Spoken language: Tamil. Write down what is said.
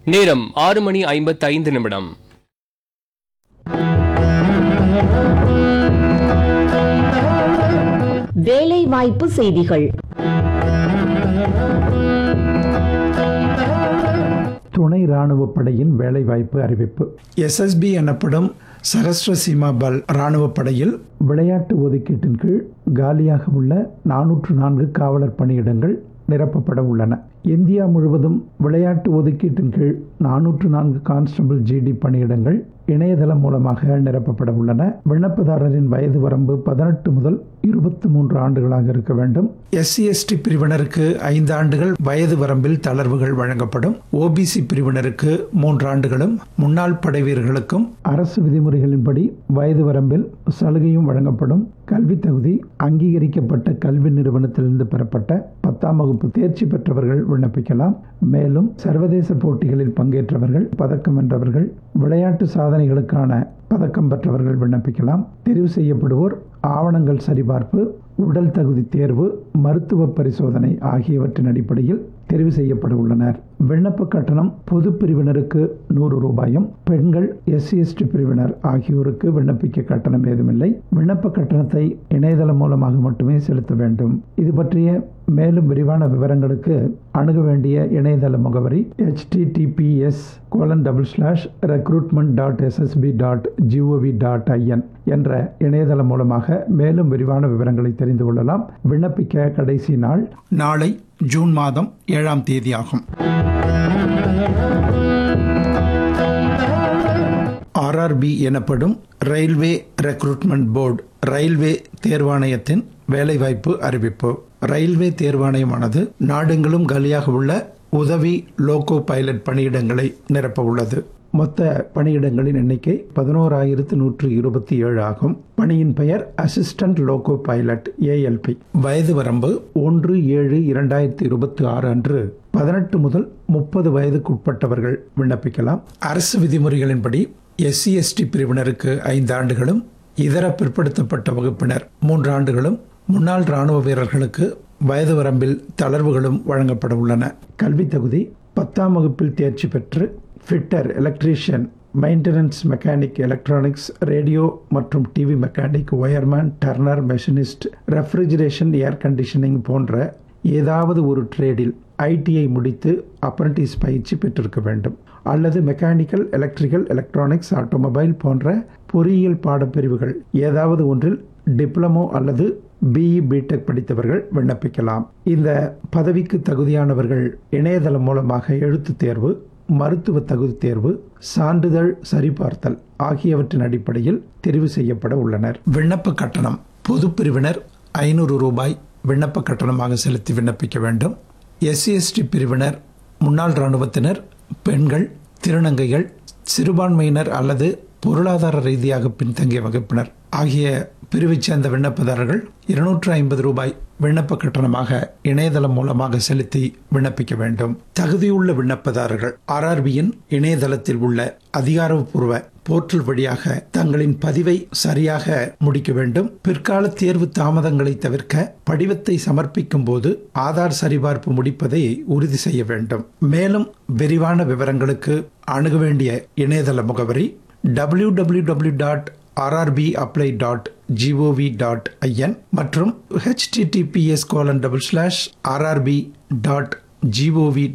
நேரம் ஆறு மணி ஐம்பத்தைந்து நிமிடம் வேலைவாய்ப்பு செய்திகள் துணை ராணுவப் படையின் வேலைவாய்ப்பு அறிவிப்பு எஸ்எஸ்பி எனப்படும் சகஸ்ர சீமா பல் ராணுவப் படையில் விளையாட்டு ஒதுக்கீட்டின் கீழ் காலியாக உள்ள நானூற்று நான்கு காவலர் பணியிடங்கள் நிரப்பப்பட உள்ளன இந்தியா முழுவதும் விளையாட்டு ஒதுக்கீட்டின் கீழ் நானூற்று நான்கு கான்ஸ்டபிள் ஜிடி பணியிடங்கள் இணையதளம் மூலமாக நிரப்பப்பட உள்ளன விண்ணப்பதாரரின் வயது வரம்பு பதினெட்டு முதல் இருபத்தி மூன்று ஆண்டுகளாக இருக்க வேண்டும் எஸ்சி எஸ்டி பிரிவினருக்கு ஐந்து ஆண்டுகள் வயது வரம்பில் தளர்வுகள் வழங்கப்படும் ஓபிசி பிரிவினருக்கு மூன்று ஆண்டுகளும் முன்னாள் படை வீரர்களுக்கும் அரசு விதிமுறைகளின்படி வயது வரம்பில் சலுகையும் வழங்கப்படும் கல்வி தகுதி அங்கீகரிக்கப்பட்ட கல்வி நிறுவனத்திலிருந்து பெறப்பட்ட பத்தாம் வகுப்பு தேர்ச்சி பெற்றவர்கள் விண்ணப்பிக்கலாம் மேலும் சர்வதேச போட்டிகளில் பங்கேற்றவர்கள் பதக்கம் வென்றவர்கள் விளையாட்டு சாதனைகளுக்கான பதக்கம் பெற்றவர்கள் விண்ணப்பிக்கலாம் தெரிவு செய்யப்படுவோர் ஆவணங்கள் சரிபார்ப்பு உடல் தகுதி தேர்வு மருத்துவ பரிசோதனை ஆகியவற்றின் அடிப்படையில் தெரிவு செய்யப்பட உள்ளனர் விண்ணப்ப கட்டணம் பொது பிரிவினருக்கு நூறு ரூபாயும் பெண்கள் எஸ்சி எஸ்டி பிரிவினர் ஆகியோருக்கு விண்ணப்பிக்க கட்டணம் ஏதுமில்லை விண்ணப்ப கட்டணத்தை இணையதளம் மூலமாக மட்டுமே செலுத்த வேண்டும் இது பற்றிய மேலும் விரிவான விவரங்களுக்கு அணுக வேண்டிய இணையதள முகவரி HTTPS colon double slash recruitment dot SSB dot GOV dot IN என்ற இணையதளம் மூலமாக மேலும் விரிவான விவரங்களை தெரிந்து கொள்ளலாம் விண்ணப்பிக்க கடைசி நாள் நாளை ஜூன் மாதம் ஏழாம் தேதி ஆகும் ஆர்ஆர்பி எனப்படும் ரயில்வே ரெக்ரூட்மெண்ட் போர்டு ரயில்வே தேர்வாணையத்தின் வேலைவாய்ப்பு அறிவிப்பு ரயில்வே தேர்வாணையமானது நாடெங்கிலும் காலியாக உள்ள உதவி லோகோ பைலட் பணியிடங்களை நிரப்ப உள்ளது மொத்த பணியிடங்களின் எண்ணிக்கை பதினோராயிரத்து நூற்று இருபத்தி ஏழு ஆகும் பணியின் பெயர் அசிஸ்டன்ட் லோகோ பைலட் ஏஎல்பி வயது வரம்பு ஒன்று ஏழு இரண்டாயிரத்தி இருபத்தி ஆறு அன்று பதினெட்டு முதல் முப்பது வயதுக்குட்பட்டவர்கள் விண்ணப்பிக்கலாம் அரசு விதிமுறைகளின்படி எஸ்சி எஸ்டி பிரிவினருக்கு ஐந்து ஆண்டுகளும் இதர பிற்படுத்தப்பட்ட வகுப்பினர் மூன்று ஆண்டுகளும் முன்னாள் ராணுவ வீரர்களுக்கு வயது வரம்பில் தளர்வுகளும் வழங்கப்பட உள்ளன கல்வி தகுதி பத்தாம் வகுப்பில் தேர்ச்சி பெற்று fitter electrician maintenance mechanic electronics radio மற்றும் TV mechanic wireman turner machinist refrigeration air conditioning போன்ற ஏதாவது ஒரு ட்ரேடில் ஐடிஐ முடித்து அப்ரண்டிஸ் பயிற்சி பெற்றிருக்க வேண்டும் அல்லது மெக்கானிக்கல் எலக்ட்ரிக்கல் எலக்ட்ரானிக்ஸ் ஆட்டோமொபைல் போன்ற பொறியியல் பாடப்பிரிவுகள் ஏதாவது ஒன்றில் டிப்ளமோ அல்லது பிஇ பிடெக் படித்தவர்கள் விண்ணப்பிக்கலாம் இந்த பதவிக்கு தகுதியானவர்கள் இணையதளம் மூலமாக எழுத்துத் தேர்வு மருத்துவ தகுதி தேர்வு சான்றிதழ் சரிபார்த்தல் ஆகியவற்றின் அடிப்படையில் தெரிவு செய்யப்பட உள்ளனர் விண்ணப்ப கட்டணம் பொது பிரிவினர் ஐநூறு ரூபாய் விண்ணப்ப கட்டணமாக செலுத்தி விண்ணப்பிக்க வேண்டும் எஸ்சி எஸ்டி பிரிவினர் முன்னாள் இராணுவத்தினர் பெண்கள் திருநங்கைகள் சிறுபான்மையினர் அல்லது பொருளாதார ரீதியாக பின்தங்கிய வகுப்பினர் ஆகிய பிரிவைச் சேர்ந்த விண்ணப்பதாரர்கள் இருநூற்று ஐம்பது ரூபாய் விண்ணப்ப கட்டணமாக இணையதளம் மூலமாக செலுத்தி விண்ணப்பிக்க வேண்டும் தகுதியுள்ள விண்ணப்பதாரர்கள் ஆர்ஆர்பியின் இணையதளத்தில் உள்ள அதிகாரப்பூர்வ போர்ட்டல் வழியாக தங்களின் பதிவை சரியாக முடிக்க வேண்டும் பிற்கால தேர்வு தாமதங்களை தவிர்க்க படிவத்தை சமர்ப்பிக்கும் போது ஆதார் சரிபார்ப்பு முடிப்பதை உறுதி செய்ய வேண்டும் மேலும் விரிவான விவரங்களுக்கு அணுக வேண்டிய இணையதள முகவரி W W W dot RRB apply dot GOV dot IN மற்றும் HTTPS colon double slash RRB dot gov